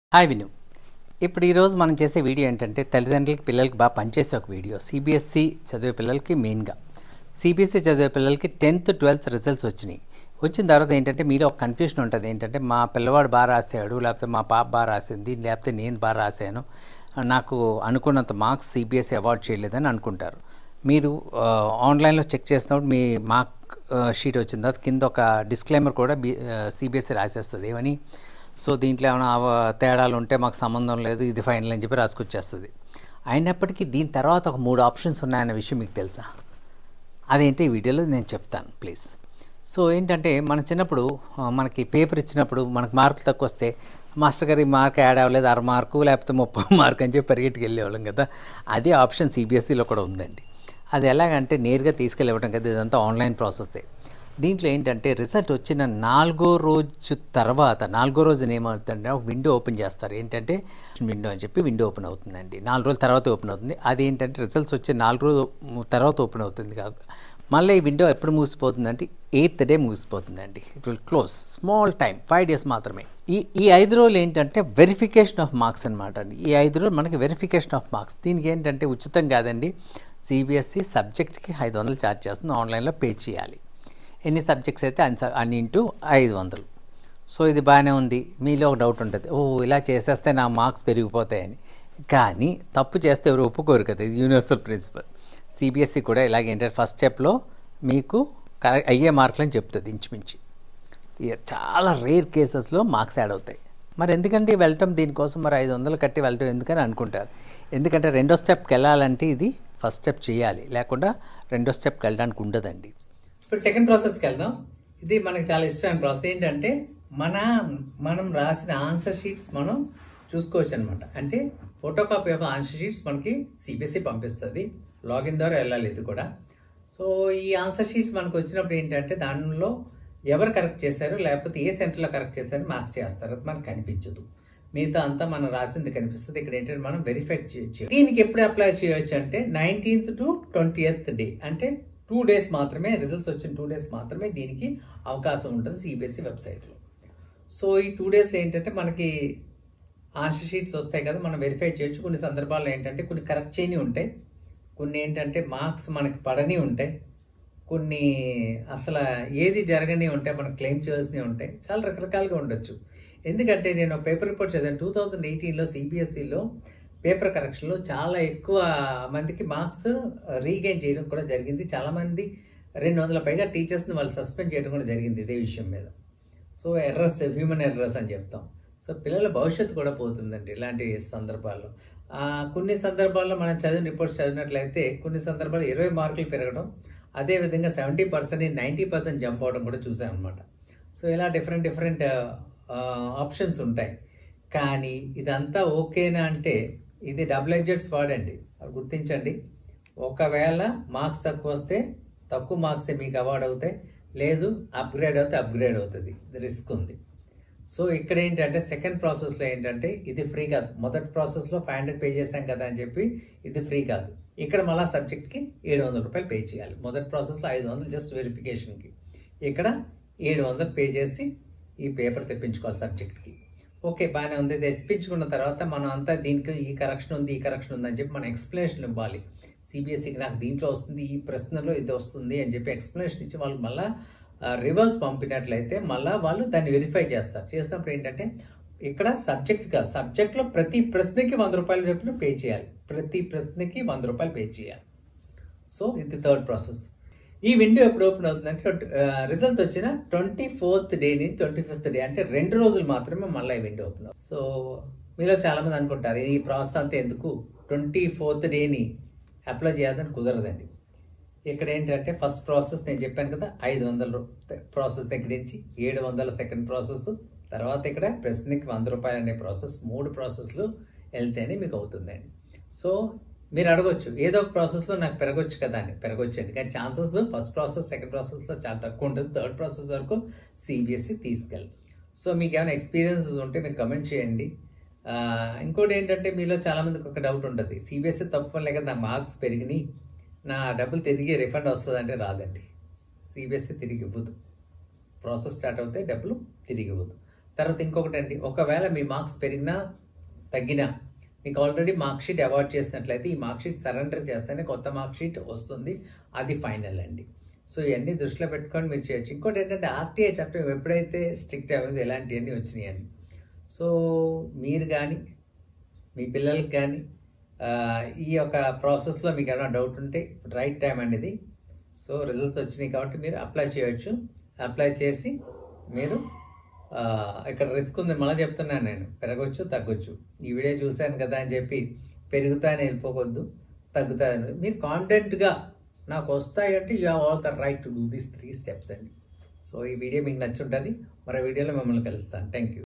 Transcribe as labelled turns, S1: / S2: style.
S1: hi విను ఇప్పుడు ఈరోజు మనం చేసే వీడియో ఏంటంటే తల్లిదండ్రులకి పిల్లలకి బాగా పనిచేసే ఒక వీడియో సిబిఎస్సి చదివే పిల్లలకి మెయిన్గా సిబిఎస్సి చదివే పిల్లలకి టెన్త్ ట్వెల్త్ రిజల్ట్స్ వచ్చినాయి వచ్చిన తర్వాత ఏంటంటే మీలో ఒక కన్ఫ్యూషన్ ఉంటుంది ఏంటంటే మా పిల్లవాడు బాగా రాశాడు లేకపోతే మా పాప బాగా రాసింది లేకపోతే నేను బాగా రాశాను నాకు అనుకున్నంత మార్క్స్ సిబిఎస్సి అవార్డ్ చేయలేదని అనుకుంటారు మీరు ఆ, ఆన్లైన్లో చెక్ చేసినప్పుడు మీ మార్క్ ఆ, షీట్ వచ్చిన తర్వాత కింద ఒక డిస్క్లైమర్ కూడా బి సిబిఎస్సి రాసేస్తుంది ఏమని సో దీంట్లో ఏమైనా అవ- తేడాలు ఉంటే మాకు సంబంధం లేదు ఇది ఫైనల్ అని చెప్పి రాసుకొచ్చేస్తుంది అయినప్పటికీ దీని తర్వాత ఒక మూడు ఆప్షన్స్ ఉన్నాయన్న విషయం మీకు తెలుసా అదేంటి ఈ వీడియోలో నేను చెప్తాను ప్లీజ్ సో ఏంటంటే మన చిన్నప్పుడు ఆ, మనకి పేపర్ ఇచ్చినప్పుడు మనకు మార్కులు తక్కువ వస్తే మాస్టర్ గారి మార్క్ యాడ్ అవ్వలేదు అర మార్కు లేకపోతే ముప్పై మార్క్ అని చెప్పి పరిగెట్టుకు వెళ్ళేవాళ్ళం కదా అదే ఆప్షన్ సిబిఎస్ఈలో కూడా ఉందండి అది ఎలాగంటే నేరుగా తీసుకెళ్ళివ్వడం కదా ఇదంతా ఆన్లైన్ ప్రాసెసే దీంట్లో ఏంటంటే రిజల్ట్ వచ్చిన నాలుగో రోజు తర్వాత నాలుగో రోజున ఏమవుతుందంటే ఒక విండో ఓపెన్ చేస్తారు ఏంటంటే విండో అని చెప్పి విండో ఓపెన్ అవుతుందండి నాలుగు రోజుల తర్వాత ఓపెన్ అవుతుంది అది ఏంటంటే రిజల్ట్స్ వచ్చే నాలుగు రోజు తర్వాత ఓపెన్ అవుతుంది కాక మళ్ళీ ఈ విండో ఎప్పుడు మూసిపోతుందంటే ఎయిత్ డే మూసిపోతుందండి it will close small time five days మాత్రమే ఈ ఈ ఐదు రోజులు ఏంటంటే వెరిఫికేషన్ ఆఫ్ మార్క్స్ అనమాట అండి ఈ ఐదు రోజులు మనకి వెరిఫికేషన్ ఆఫ్ మార్క్స్ దీనికి ఏంటంటే ఉచితం కాదండి సిబిఎస్ఈ సబ్జెక్ట్కి ఐదు వందలు ఛార్జ్ చేస్తుంది ఆన్లైన్లో పే చేయాలి ఎన్ని సబ్జెక్ట్స్ అయితే అన్ని స- అన్ని ఇంటూ ఐదు వందలు సో ఇది బాగానే ఉంది మీలో ఒక డౌట్ ఉంటుంది ఓ ఇలా చేసేస్తే నా మార్క్స్ పెరిగిపోతాయని కానీ తప్పు చేస్తే ఎవరు ఒప్పుకోరు కదా ఇది యూనివర్సల్ ప్రిన్సిపల్ సిబిఎస్ఈ కూడా ఇలాగే ఏంటంటే ఫస్ట్ స్టెప్లో మీకు కరె అయ్యే మార్కులని చెప్తుంది ఇంచుమించి ఇక చాలా రేర్ కేసెస్లో మార్క్స్ యాడ్ అవుతాయి మరి ఎందుకంటే వెళ్ళటం దీనికోసం మరి ఐదు వందలు కట్టి వెళ్ళటం ఎందుకని అనుకుంటారు ఎందుకంటే రెండో స్టెప్కి వెళ్ళాలంటే ఇది ఫస్ట్ స్టెప్ చేయాలి లేకుండా రెండో స్టెప్కి వెళ్ళడానికి ఉండదండి ఇప్పుడు సెకండ్ ప్రాసెస్కి వెళ్దాం ఇది మనకి చాలా ఇష్టమైన ప్రాసెస్ ఏంటంటే మన మనం రాసిన ఆన్సర్ షీట్స్ మనం చూసుకోవచ్చు అనమాట అంటే ఫోటో కాపీ యొక్క ఆన్సర్ షీట్స్ మనకి సిబిఎస్ఈ పంపిస్తుంది లాగిన్ ద్వారా వెళ్ళాలి ఇది కూడా సో ఈ ఆన్సర్ షీట్స్ మనకు వచ్చినప్పుడు ఏంటంటే దానిలో ఎవరు కరెక్ట్ చేశారు లేకపోతే ఏ సెంటర్లో కరెక్ట్ చేశారు మాస్ చేస్తారు అది మనకు కనిపించదు మిగతా అంతా మనం రాసింది కనిపిస్తుంది ఇక్కడ ఏంటంటే మనం వెరిఫై చేయొచ్చు దీనికి ఎప్పుడు అప్లై చేయొచ్చు అంటే నైన్టీన్త్ టు ట్వంటీ డే అంటే టూ డేస్ మాత్రమే రిజల్ట్స్ వచ్చిన టూ డేస్ మాత్రమే దీనికి అవకాశం ఉంటుంది సిబిఎస్ఈ వెబ్సైట్లో సో ఈ టూ డేస్లో ఏంటంటే మనకి ఆన్సర్ షీట్స్ వస్తాయి కదా మనం వెరిఫై చేయొచ్చు కొన్ని సందర్భాల్లో ఏంటంటే కొన్ని కరెక్ట్ చేయని ఉంటాయి కొన్ని ఏంటంటే మార్క్స్ మనకి పడని ఉంటాయి కొన్ని అసలు ఏది జరగని ఉంటాయి మనం క్లెయిమ్ చేయాల్సినవి ఉంటాయి చాలా రకరకాలుగా ఉండొచ్చు ఎందుకంటే నేను పేపర్ రిపోర్ట్ చదివాను టూ థౌజండ్ ఎయిటీన్లో సిబిఎస్ఈలో పేపర్ కరెక్షన్లో చాలా ఎక్కువ మందికి మార్క్స్ రీగైన్ చేయడం కూడా జరిగింది చాలామంది రెండు వందల పైగా టీచర్స్ని వాళ్ళు సస్పెండ్ చేయడం కూడా జరిగింది ఇదే విషయం మీద సో ఎర్రర్స్ హ్యూమన్ ఎర్రర్స్ అని చెప్తాం సో పిల్లల భవిష్యత్తు కూడా పోతుందండి ఇలాంటి సందర్భాల్లో ఆ, కొన్ని సందర్భాల్లో మనం చదివిన రిపోర్ట్స్ చదివినట్లయితే కొన్ని సందర్భాల్లో ఇరవై మార్కులు పెరగడం అదేవిధంగా seventy percent ninety percent jump అవడం కూడా చూసాం అనమాట సో ఇలా డిఫరెంట్ డిఫరెంట్ ఆప్షన్స్ ఉంటాయి కానీ ఇదంతా ఓకేనా అంటే ఇది డబుల్ ఎడ్జెడ్స్ వాడండి అది గుర్తించండి ఒకవేళ మార్క్స్ తక్కువ వస్తే తక్కువ మార్క్సే మీకు అవార్డ్ అవుతాయి లేదు అప్గ్రేడ్ అవుతే అప్గ్రేడ్ అవుతుంది ఇది రిస్క్ ఉంది సో ఇక్కడ ఏంటంటే సెకండ్ ప్రాసెస్లో ఏంటంటే ఇది ఫ్రీ కాదు మొదటి ప్రాసెస్లో ఫైవ్ హండ్రెడ్ పే చేశాం కదా అని చెప్పి ఇది ఫ్రీ కాదు ఇక్కడ మళ్ళీ సబ్జెక్ట్కి ఏడు వందల రూపాయలు పే చేయాలి మొదటి ప్రాసెస్లో ఐదు వందలు జస్ట్ వెరిఫికేషన్కి ఇక్కడ ఏడు వందలు పే చేసి ఈ పేపర్ తెప్పించుకోవాలి సబ్జెక్ట్కి ఓకే బాగానే ఉంది తెప్పించుకున్న తర్వాత మనం అంతా దీనికి ఈ కరెక్షన్ ఉంది ఈ కరెక్షన్ ఉంది అని చెప్పి మనం ఎక్స్ప్లెనేషన్ ఇవ్వాలి సిబిఎస్ఈకి నాకు దీంట్లో వస్తుంది ఈ ప్రశ్నలో ఇది వస్తుంది అని చెప్పి ఎక్స్ప్లెనేషన్ ఇచ్చి వాళ్ళు మళ్ళీ రివర్స్ పంపినట్లయితే మళ్ళీ వాళ్ళు దాన్ని వెరిఫై చేస్తారు చేసినప్పుడు ఏంటంటే ఇక్కడ సబ్జెక్ట్ కాదు సబ్జెక్ట్లో ప్రతి ప్రశ్నకి వంద రూపాయలు చెప్పిన పే చేయాలి ప్రతి ప్రశ్నకి వంద రూపాయలు పే చేయాలి సో ఇది థర్డ్ ప్రాసెస్ ఈ విండో ఎప్పుడు ఓపెన్ అవుతుందంటే రిజల్ట్స్ వచ్చిన ట్వంటీ ఫోర్త్ డేని ట్వంటీ ఫిఫ్త్ డే అంటే రెండు రోజులు మాత్రమే మళ్ళీ ఈ విండో ఓపెన్ అవుతుంది సో మీలో చాలా మంది అనుకుంటారు ఈ ప్రాసెస్ అంతా ఎందుకు ట్వంటీ ఫోర్త్ డేని అప్లై చేయాలని కుదరదండి ఇక్కడ ఏంటంటే ఫస్ట్ ప్రాసెస్ నేను చెప్పాను కదా ఐదు వందల ప్రాసెస్ దగ్గర నుంచి ఏడు వందల సెకండ్ ప్రాసెస్ తర్వాత ఇక్కడ ప్రశ్నకి వంద రూపాయలు అనే ప్రాసెస్ మూడు ప్రాసెస్లు వెళ్తేనే మీకు అవుతుందండి సో మీరు అడగొచ్చు ఏదో ఒక ప్రాసెస్లో నాకు పెరగొచ్చు కదా అని పెరగొచ్చు అండి కానీ ఛాన్సెస్ ఫస్ట్ ప్రాసెస్ సెకండ్ ప్రాసెస్లో చాలా తక్కువ ఉంటుంది థర్డ్ ప్రాసెస్ వరకు సిబిఎస్ఈ తీసుకెళ్ళి సో మీకు ఏమైనా ఎక్స్పీరియన్స్ ఉంటే మీరు కమెంట్ చేయండి ఆ, ఇంకోటి ఏంటంటే మీలో చాలామందికి ఒక డౌట్ ఉంటుంది సిబిఎస్ఈ తప్పు వల్లే కదా నా మార్క్స్ పెరిగినాయి నా డబ్బులు తిరిగి రిఫండ్ వస్తుందంటే రాదండి సిబిఎస్ఈ తిరిగి ఇవ్వదు ప్రాసెస్ స్టార్ట్ అవుతే డబ్బులు తిరిగి ఇవ్వదు తర్వాత ఇంకొకటి అండి ఒకవేళ మీ మార్క్స్ పెరిగినా తగ్గినా మీకు ఆల్రెడీ మార్క్ షీట్ అవార్డ్ చేసినట్లయితే ఈ మార్క్ షీట్ సరెండర్ చేస్తేనే కొత్త మార్క్ షీట్ వస్తుంది అది ఫైనల్ అండి సో ఇవన్నీ దృష్టిలో పెట్టుకొని మీరు చేయొచ్చు ఇంకోటి ఏంటంటే ఆర్టీఐ చట్టం ఎప్పుడైతే స్ట్రిక్ట్ అవ్వదు ఇలాంటివన్నీ వచ్చినాయండి సో మీరు కానీ మీ పిల్లలకి కానీ ఆ, ఈ యొక్క ప్రాసెస్లో మీకు ఏమైనా డౌట్ ఉంటే ఇప్పుడు రైట్ టైం అండి ఇది సో రిజల్ట్స్ వచ్చినాయి కాబట్టి మీరు అప్లై చేయొచ్చు అప్లై చేసి మీరు ఆ, ఇక్కడ రిస్క్ ఉంది మళ్ళీ చెప్తున్నాను నేను పెరగొచ్చు తగ్గొచ్చు ఈ వీడియో చూశాను కదా అని చెప్పి పెరుగుతాయని వెళ్ళిపోవద్దు తగ్గుతాయని మీరు కాన్ఫిడెంట్గా నాకు వస్తాయంటే you have all the right to do these three steps అండి సో ఈ వీడియో మీకు నచ్చుంటుంది మరో వీడియోలో మిమ్మల్ని కలుస్తాను థ్యాంక్ యూ